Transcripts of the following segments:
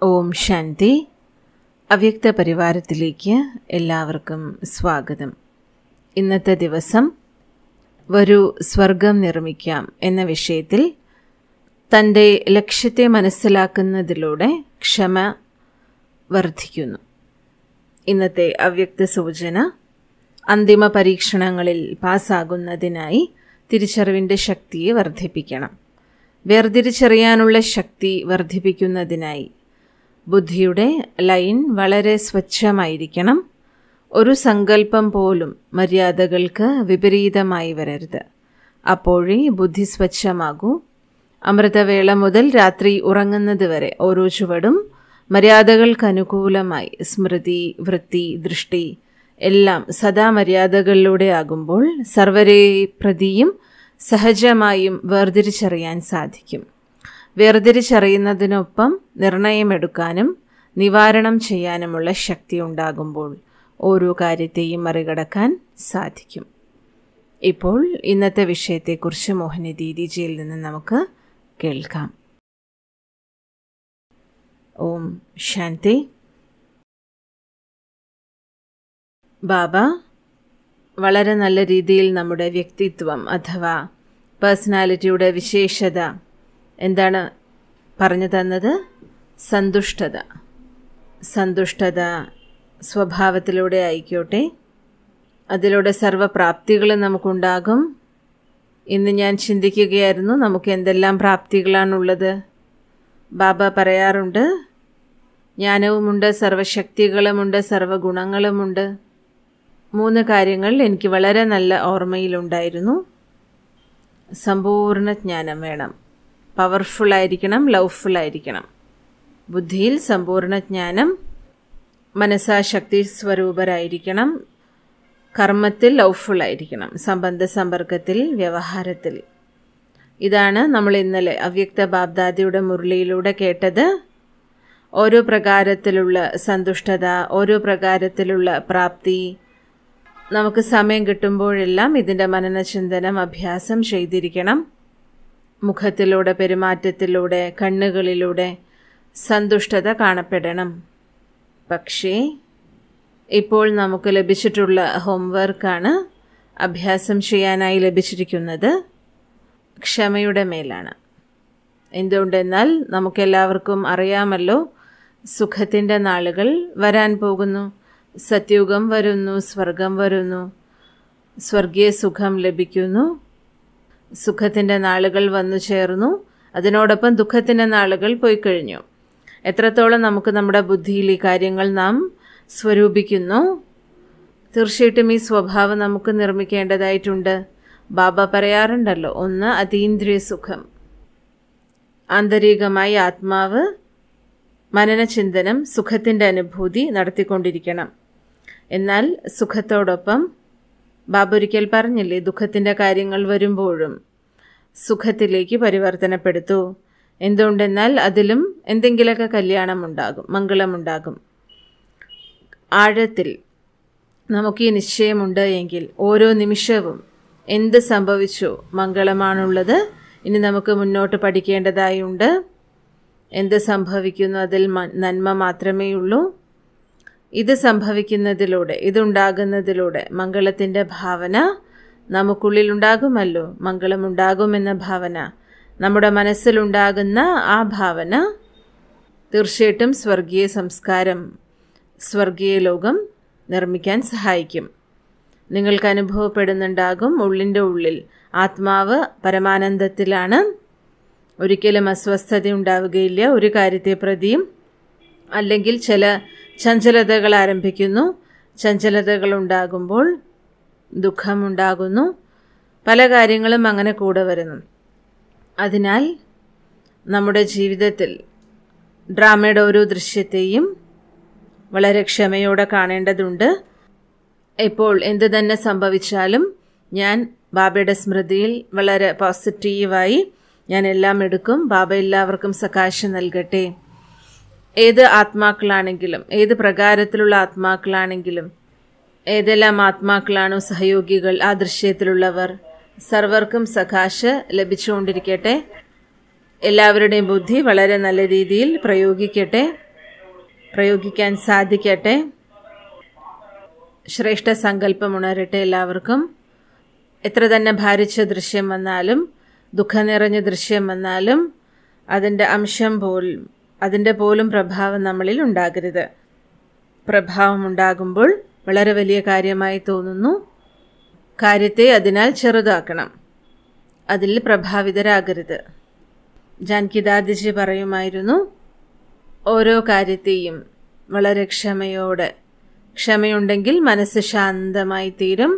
ഓം ശാന്തി അവ്യക്ത പരിവാരത്തിലേക്ക് എല്ലാവർക്കും സ്വാഗതം ഇന്നത്തെ ദിവസം വരൂ സ്വർഗം നിർമ്മിക്കാം എന്ന വിഷയത്തിൽ തൻ്റെ ലക്ഷ്യത്തെ മനസ്സിലാക്കുന്നതിലൂടെ ക്ഷമ വർദ്ധിക്കുന്നു ഇന്നത്തെ അവ്യക്ത സൂചന അന്തിമ പരീക്ഷണങ്ങളിൽ പാസ്സാകുന്നതിനായി തിരിച്ചറിവിൻ്റെ ശക്തിയെ വർദ്ധിപ്പിക്കണം വേർതിരിച്ചറിയാനുള്ള ശക്തി വർദ്ധിപ്പിക്കുന്നതിനായി ബുദ്ധിയുടെ ലൈൻ വളരെ സ്വച്ഛമായിരിക്കണം ഒരു സങ്കല്പം പോലും മര്യാദകൾക്ക് വിപരീതമായി വരരുത് അപ്പോഴേ ബുദ്ധി സ്വച്ഛമാകൂ അമൃതവേള മുതൽ രാത്രി ഉറങ്ങുന്നത് വരെ ഓരോ ചുവടും മര്യാദകൾക്ക് അനുകൂലമായി സ്മൃതി വൃത്തി ദൃഷ്ടി എല്ലാം സദാ മര്യാദകളിലൂടെ ആകുമ്പോൾ സർവരെ പ്രതിയും സഹജമായും വേർതിരിച്ചറിയാൻ സാധിക്കും വേർതിരിച്ചറിയുന്നതിനൊപ്പം നിർണയമെടുക്കാനും നിവാരണം ചെയ്യാനുമുള്ള ശക്തി ഉണ്ടാകുമ്പോൾ ഓരോ കാര്യത്തെയും മറികടക്കാൻ സാധിക്കും ഇപ്പോൾ ഇന്നത്തെ വിഷയത്തെക്കുറിച്ച് മോഹിനി ദീദിജിയിൽ നിന്ന് നമുക്ക് കേൾക്കാം ഓം ശാന്തി ബാബ വളരെ നല്ല രീതിയിൽ നമ്മുടെ വ്യക്തിത്വം അഥവാ പേഴ്സണാലിറ്റിയുടെ വിശേഷത എന്താണ് പറഞ്ഞു തന്നത് സന്തുഷ്ടത സന്തുഷ്ടത സ്വഭാവത്തിലൂടെ ആയിക്കോട്ടെ അതിലൂടെ സർവപ്രാപ്തികളും നമുക്കുണ്ടാകും ഇന്ന് ഞാൻ ചിന്തിക്കുകയായിരുന്നു നമുക്ക് എന്തെല്ലാം പ്രാപ്തികളാണുള്ളത് ബാബ പറയാറുണ്ട് ജ്ഞാനവുമുണ്ട് സർവശക്തികളുമുണ്ട് സർവഗുണങ്ങളുമുണ്ട് മൂന്ന് കാര്യങ്ങൾ എനിക്ക് വളരെ നല്ല ഓർമ്മയിലുണ്ടായിരുന്നു സമ്പൂർണ്ണ ജ്ഞാനം വേണം പവർഫുൾ ആയിരിക്കണം ലവ്ഫുൾ ആയിരിക്കണം ബുദ്ധിയിൽ സമ്പൂർണ്ണ ജ്ഞാനം മനസ്സാശക്തി സ്വരൂപരായിരിക്കണം കർമ്മത്തിൽ ലവ്ഫുൾ ആയിരിക്കണം സംബന്ധ സമ്പർക്കത്തിൽ വ്യവഹാരത്തിൽ ഇതാണ് നമ്മൾ ഇന്നലെ അവ്യക്ത ബാബ്ദാദിയുടെ മുരളിയിലൂടെ കേട്ടത് ഓരോ പ്രകാരത്തിലുള്ള സന്തുഷ്ടത ഓരോ പ്രകാരത്തിലുള്ള പ്രാപ്തി നമുക്ക് സമയം കിട്ടുമ്പോഴെല്ലാം ഇതിൻ്റെ മനനചിന്തനം അഭ്യാസം ചെയ്തിരിക്കണം മുഖത്തിലൂടെ പെരുമാറ്റത്തിലൂടെ കണ്ണുകളിലൂടെ സന്തുഷ്ടത കാണപ്പെടണം പക്ഷേ ഇപ്പോൾ നമുക്ക് ലഭിച്ചിട്ടുള്ള ഹോംവർക്കാണ് അഭ്യാസം ചെയ്യാനായി ലഭിച്ചിരിക്കുന്നത് ക്ഷമയുടെ മേലാണ് എന്തുകൊണ്ടെന്നാൽ നമുക്കെല്ലാവർക്കും അറിയാമല്ലോ സുഖത്തിൻ്റെ നാളുകൾ വരാൻ പോകുന്നു സത്യുഗം വരുന്നു സ്വർഗം വരുന്നു സ്വർഗീയ സുഖം ലഭിക്കുന്നു സുഖത്തിൻ്റെ നാളുകൾ വന്നു ചേർന്നു അതിനോടൊപ്പം ദുഃഖത്തിൻ്റെ നാളുകൾ പോയി കഴിഞ്ഞു എത്രത്തോളം നമുക്ക് നമ്മുടെ ബുദ്ധിയിൽ ഈ കാര്യങ്ങൾ നാം സ്വരൂപിക്കുന്നു തീർച്ചയായിട്ടും ഈ സ്വഭാവം നമുക്ക് നിർമ്മിക്കേണ്ടതായിട്ടുണ്ട് ബാബ പറയാറുണ്ടല്ലോ ഒന്ന് അതീന്ദ്രിയ സുഖം ആന്തരികമായി ആത്മാവ് മനനചിന്തനം സുഖത്തിൻ്റെ അനുഭൂതി നടത്തിക്കൊണ്ടിരിക്കണം എന്നാൽ സുഖത്തോടൊപ്പം ബാബൊരിക്കൽ പറഞ്ഞില്ലേ ദുഃഖത്തിൻ്റെ കാര്യങ്ങൾ വരുമ്പോഴും സുഖത്തിലേക്ക് പരിവർത്തനപ്പെടുത്തൂ എന്തുകൊണ്ടെന്നാൽ അതിലും എന്തെങ്കിലുമൊക്കെ കല്യാണമുണ്ടാകും മംഗളമുണ്ടാകും ആഴത്തിൽ നമുക്ക് ഈ നിശ്ചയമുണ്ട് എങ്കിൽ ഓരോ നിമിഷവും എന്ത് സംഭവിച്ചോ മംഗളമാണുള്ളത് ഇനി നമുക്ക് മുന്നോട്ട് പഠിക്കേണ്ടതായുണ്ട് എന്ത് സംഭവിക്കുന്നു അതിൽ നന്മ മാത്രമേ ഉള്ളൂ ഇത് സംഭവിക്കുന്നതിലൂടെ ഇതുണ്ടാകുന്നതിലൂടെ മംഗളത്തിൻ്റെ ഭാവന നമുക്കുള്ളിലുണ്ടാകുമല്ലോ മംഗളമുണ്ടാകുമെന്ന ഭാവന നമ്മുടെ മനസ്സിലുണ്ടാകുന്ന ആ ഭാവന തീർച്ചയായിട്ടും സ്വർഗീയ സംസ്കാരം സ്വർഗീയ ലോകം നിർമ്മിക്കാൻ സഹായിക്കും നിങ്ങൾക്ക് അനുഭവപ്പെടുന്നുണ്ടാകും ഉള്ളിൻ്റെ ഉള്ളിൽ ആത്മാവ് പരമാനന്ദത്തിലാണ് ഒരിക്കലും അസ്വസ്ഥത ഉണ്ടാവുകയില്ല ഒരു കാര്യത്തെ പ്രതിയും അല്ലെങ്കിൽ ചില ചഞ്ചലതകൾ ആരംഭിക്കുന്നു ചഞ്ചലതകൾ ഉണ്ടാകുമ്പോൾ ദുഃഖമുണ്ടാകുന്നു പല കാര്യങ്ങളും അങ്ങനെ കൂടെ വരുന്നു അതിനാൽ നമ്മുടെ ജീവിതത്തിൽ ഡ്രാമയുടെ ഓരോ ദൃശ്യത്തെയും വളരെ ക്ഷമയോടെ കാണേണ്ടതുണ്ട് ഇപ്പോൾ എന്ത് തന്നെ സംഭവിച്ചാലും ഞാൻ ബാബയുടെ സ്മൃതിയിൽ വളരെ പോസിറ്റീവായി ഞാൻ എല്ലാം എടുക്കും ബാബ എല്ലാവർക്കും സകാശം നൽകട്ടെ ഏത് ആത്മാക്കളാണെങ്കിലും ഏത് പ്രകാരത്തിലുള്ള ആത്മാക്കളാണെങ്കിലും ഏതെല്ലാം ആത്മാക്കളാണോ സഹയോഗികൾ ആ ദൃശ്യത്തിലുള്ളവർ സർവർക്കും സകാശ് ലഭിച്ചുകൊണ്ടിരിക്കട്ടെ എല്ലാവരുടെയും ബുദ്ധി വളരെ നല്ല രീതിയിൽ പ്രയോഗിക്കട്ടെ പ്രയോഗിക്കാൻ സാധിക്കട്ടെ ശ്രേഷ്ഠ സങ്കല്പം ഉണരട്ടെ എല്ലാവർക്കും എത്ര തന്നെ ഭാരിച്ച ദൃശ്യം വന്നാലും ദുഃഖം നിറഞ്ഞ ദൃശ്യം വന്നാലും അതിൻ്റെ അംശം പോലും അതിൻ്റെ പോലും പ്രഭാവം നമ്മളിൽ ഉണ്ടാകരുത് പ്രഭാവം ഉണ്ടാകുമ്പോൾ വളരെ വലിയ കാര്യമായി തോന്നുന്നു കാര്യത്തെ അതിനാൽ ചെറുതാക്കണം അതിൽ പ്രഭാവിതരാകരുത് ജാൻകിദാദിജി പറയുമായിരുന്നു ഓരോ കാര്യത്തെയും വളരെ ക്ഷമയോടെ ക്ഷമയുണ്ടെങ്കിൽ മനസ്സ് ശാന്തമായി തീരും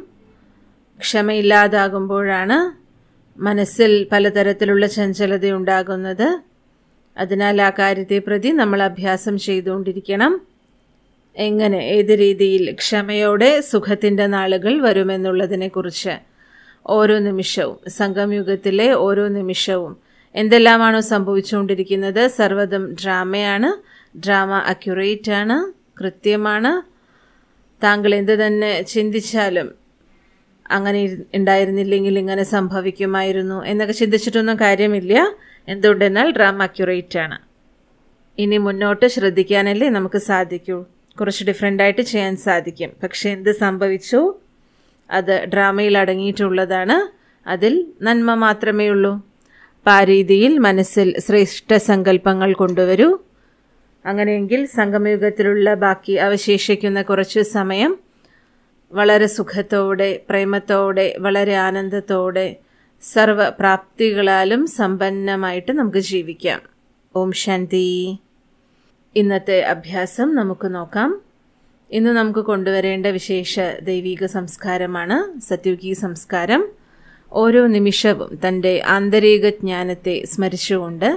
ക്ഷമയില്ലാതാകുമ്പോഴാണ് മനസ്സിൽ പലതരത്തിലുള്ള ചഞ്ചലത ഉണ്ടാകുന്നത് അതിനാൽ ആ കാര്യത്തെ പ്രതി നമ്മൾ അഭ്യാസം ചെയ്തുകൊണ്ടിരിക്കണം എങ്ങനെ ഏത് രീതിയിൽ ക്ഷമയോടെ സുഖത്തിൻ്റെ നാളുകൾ വരുമെന്നുള്ളതിനെക്കുറിച്ച് ഓരോ നിമിഷവും സംഗമയുഗത്തിലെ ഓരോ നിമിഷവും എന്തെല്ലാമാണോ സംഭവിച്ചുകൊണ്ടിരിക്കുന്നത് സർവ്വതും ഡ്രാമയാണ് ഡ്രാമ അക്യുറേറ്റ് ആണ് കൃത്യമാണ് താങ്കൾ എന്ത് തന്നെ ചിന്തിച്ചാലും അങ്ങനെ ഉണ്ടായിരുന്നില്ലെങ്കിൽ ഇങ്ങനെ സംഭവിക്കുമായിരുന്നു എന്നൊക്കെ ചിന്തിച്ചിട്ടൊന്നും കാര്യമില്ല എന്തുകൊണ്ടെന്നാൽ ഡ്രാമ അക്യുറേറ്റ് ആണ് ഇനി മുന്നോട്ട് ശ്രദ്ധിക്കാനല്ലേ നമുക്ക് സാധിക്കൂ കുറച്ച് ഡിഫറെൻ്റ് ആയിട്ട് ചെയ്യാൻ സാധിക്കും പക്ഷെ എന്ത് സംഭവിച്ചു അത് ഡ്രാമയിൽ അടങ്ങിയിട്ടുള്ളതാണ് അതിൽ നന്മ മാത്രമേ ഉള്ളൂ അപ്പം ആ രീതിയിൽ മനസ്സിൽ ശ്രേഷ്ഠ സങ്കല്പങ്ങൾ കൊണ്ടുവരൂ അങ്ങനെയെങ്കിൽ സംഗമയുഗത്തിലുള്ള ബാക്കി അവശേഷിക്കുന്ന കുറച്ച് സമയം വളരെ സുഖത്തോടെ പ്രേമത്തോടെ വളരെ ആനന്ദത്തോടെ സർവപ്രാപ്തികളാലും സമ്പന്നമായിട്ട് നമുക്ക് ജീവിക്കാം ഓം ശാന്തി ഇന്നത്തെ അഭ്യാസം നമുക്ക് നോക്കാം ഇന്ന് നമുക്ക് കൊണ്ടുവരേണ്ട വിശേഷ ദൈവിക സംസ്കാരമാണ് സത്യുഗി സംസ്കാരം ഓരോ നിമിഷവും തൻ്റെ ആന്തരിക ജ്ഞാനത്തെ സ്മരിച്ചുകൊണ്ട്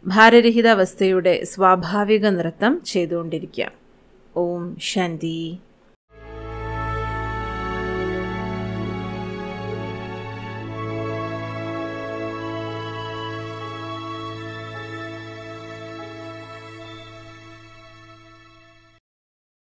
ഭാരരഹിത അവസ്ഥയുടെ സ്വാഭാവിക നൃത്തം ചെയ്തുകൊണ്ടിരിക്കാം ഓം ശാന്തി